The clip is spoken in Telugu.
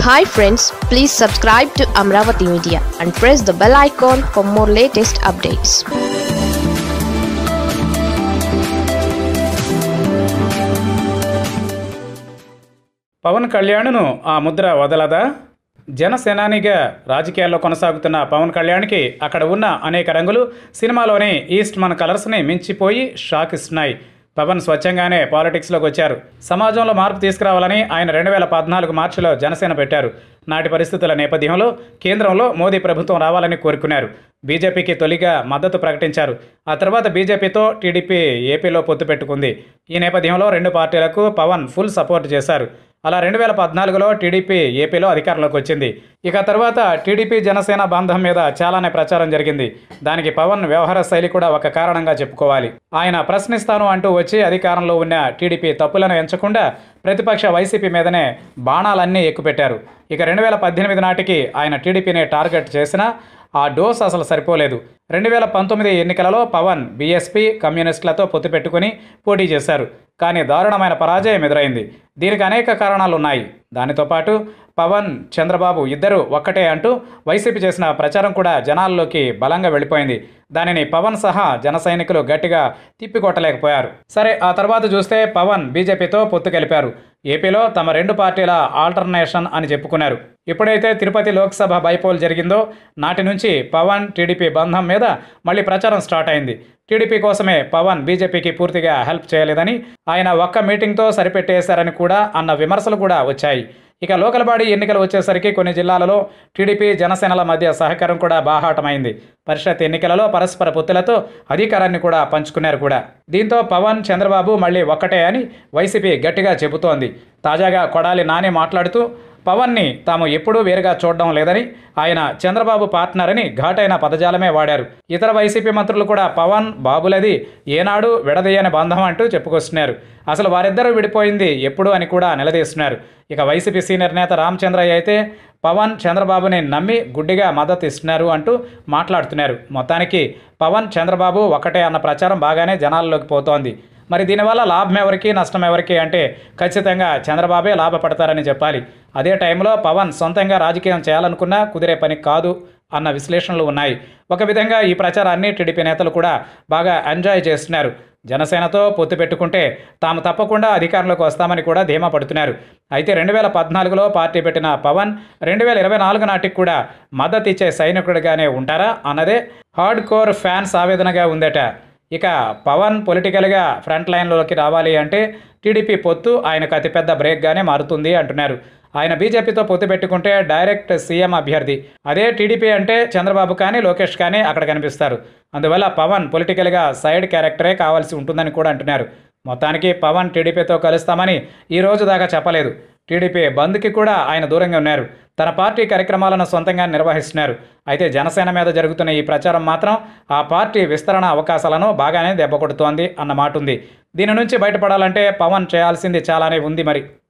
hi friends please subscribe to Amaravati media and press the bell icon for more latest updates Pawan కళ్యాణ్ను ఆ ముద్ర వదలదా జనసేనానిగా రాజకీయాల్లో కొనసాగుతున్న పవన్ కళ్యాణ్కి అక్కడ ఉన్న అనేక రంగులు సినిమాలోని ఈస్ట్ మన కలర్స్ని మించిపోయి షాక్ ఇస్తున్నాయి పవన్ స్వచ్ఛంగానే పాలిటిక్స్లోకి వచ్చారు సమాజంలో మార్పు తీసుకురావాలని ఆయన రెండు వేల పద్నాలుగు మార్చిలో జనసేన పెట్టారు నాటి పరిస్థితుల నేపథ్యంలో కేంద్రంలో మోదీ ప్రభుత్వం రావాలని కోరుకున్నారు బీజేపీకి తొలిగా మద్దతు ప్రకటించారు ఆ తర్వాత బీజేపీతో టీడీపీ ఏపీలో పొత్తు పెట్టుకుంది ఈ నేపథ్యంలో రెండు పార్టీలకు పవన్ ఫుల్ సపోర్ట్ చేశారు అలా రెండు వేల పద్నాలుగులో టీడీపీ ఏపీలో అధికారంలోకి వచ్చింది ఇక తర్వాత టీడీపీ జనసేన బంధం మీద చాలానే ప్రచారం జరిగింది దానికి పవన్ వ్యవహార శైలి కూడా ఒక కారణంగా చెప్పుకోవాలి ఆయన ప్రశ్నిస్తాను అంటూ వచ్చి అధికారంలో ఉన్న టీడీపీ తప్పులను ఎంచకుండా ప్రతిపక్ష వైసీపీ మీదనే బాణాలన్నీ ఎక్కుపెట్టారు ఇక రెండు వేల పద్దెనిమిది నాటికి ఆయన టీడీపీని టార్గెట్ చేసినా ఆ డోస్ అసలు సరిపోలేదు రెండు వేల పంతొమ్మిది ఎన్నికలలో పవన్ బీఎస్పీ కమ్యూనిస్టులతో పొత్తు పెట్టుకుని పోటీ చేశారు కానీ దారుణమైన పరాజయం ఎదురైంది దీనికి అనేక కారణాలు ఉన్నాయి దానితో పాటు పవన్ చంద్రబాబు ఇద్దరు ఒక్కటే అంటూ వైసీపీ చేసిన ప్రచారం కూడా జనాల్లోకి బలంగా వెళ్ళిపోయింది దానిని పవన్ సహా జన సైనికులు గట్టిగా తిప్పికొట్టలేకపోయారు సరే ఆ తర్వాత చూస్తే పవన్ బీజేపీతో పొత్తు కలిపారు ఏపీలో తమ రెండు పార్టీల ఆల్టర్నేషన్ అని చెప్పుకున్నారు ఎప్పుడైతే తిరుపతి లోక్సభ బైపోల్ జరిగిందో నాటి నుంచి పవన్ టీడీపీ బంధం మీద మళ్ళీ ప్రచారం స్టార్ట్ అయింది టీడీపీ కోసమే పవన్ బీజేపీకి పూర్తిగా హెల్ప్ చేయలేదని ఆయన ఒక్క మీటింగ్తో సరిపెట్టేశారని కూడా అన్న విమర్శలు కూడా వచ్చాయి ఇక లోకల్ బాడీ ఎన్నికలు వచ్చేసరికి కొన్ని జిల్లాలలో టీడీపీ జనసేనల మధ్య సహకారం కూడా బాహాటమైంది పరిషత్ ఎన్నికలలో పరస్పర పొత్తులతో అధికారాన్ని కూడా పంచుకున్నారు కూడా దీంతో పవన్ చంద్రబాబు మళ్ళీ ఒక్కటే అని వైసీపీ గట్టిగా చెబుతోంది తాజాగా కొడాలి నాని మాట్లాడుతూ పవన్ని తాము ఎప్పుడూ వేరుగా చూడడం లేదని ఆయన చంద్రబాబు పార్ట్నర్ అని ఘాటైన పదజాలమే వాడారు ఇతర వైసీపీ మంత్రులు కూడా పవన్ బాబులది ఏనాడు విడదీయని బంధం అంటూ చెప్పుకొస్తున్నారు అసలు వారిద్దరూ విడిపోయింది ఎప్పుడు అని కూడా నిలదీస్తున్నారు ఇక వైసీపీ సీనియర్ నేత రామచంద్రయ్య అయితే పవన్ చంద్రబాబుని నమ్మి గుడ్డిగా మద్దతు ఇస్తున్నారు అంటూ మాట్లాడుతున్నారు మొత్తానికి పవన్ చంద్రబాబు ఒకటే అన్న ప్రచారం బాగానే జనాల్లోకి పోతోంది మరి దీనివల్ల లాభం ఎవరికి నష్టం ఎవరికి అంటే ఖచ్చితంగా చంద్రబాబే లాభపడతారని చెప్పాలి అదే టైంలో పవన్ సొంతంగా రాజకీయం చేయాలనుకున్నా కుదిరే పని కాదు అన్న విశ్లేషణలు ఉన్నాయి ఒక విధంగా ఈ ప్రచారాన్ని టీడీపీ నేతలు కూడా బాగా ఎంజాయ్ చేస్తున్నారు జనసేనతో పొత్తు పెట్టుకుంటే తాము తప్పకుండా అధికారంలోకి వస్తామని కూడా ధీమా పడుతున్నారు అయితే రెండు వేల పద్నాలుగులో పార్టీ పెట్టిన పవన్ రెండు వేల ఇరవై నాలుగు నాటికి కూడా మద్దతు ఇచ్చే సైనికుడిగానే ఉంటారా అన్నదే హార్డ్ కోర్ ఫ్యాన్స్ ఆవేదనగా ఉందట ఇక పవన్ పొలిటికల్గా ఫ్రంట్ లైన్లోకి రావాలి అంటే టీడీపీ పొత్తు ఆయనకు అతిపెద్ద బ్రేక్గానే మారుతుంది అంటున్నారు ఆయన బీజేపీతో పొత్తు పెట్టుకుంటే డైరెక్ట్ సీఎం అభ్యర్థి అదే టీడీపీ అంటే చంద్రబాబు కానీ లోకేష్ కానీ అక్కడ కనిపిస్తారు అందువల్ల పవన్ పొలిటికల్గా సైడ్ క్యారెక్టరే కావాల్సి ఉంటుందని కూడా అంటున్నారు మొత్తానికి పవన్ టీడీపీతో కలుస్తామని ఈ రోజు దాకా చెప్పలేదు టీడీపీ బంద్కి కూడా ఆయన దూరంగా ఉన్నారు తన పార్టీ కార్యక్రమాలను సొంతంగా నిర్వహిస్తున్నారు అయితే జనసేన మీద జరుగుతున్న ఈ ప్రచారం మాత్రం ఆ పార్టీ విస్తరణ అవకాశాలను బాగానే దెబ్బకొడుతోంది అన్న మాట ఉంది దీని నుంచి బయటపడాలంటే పవన్ చేయాల్సింది చాలానే ఉంది మరి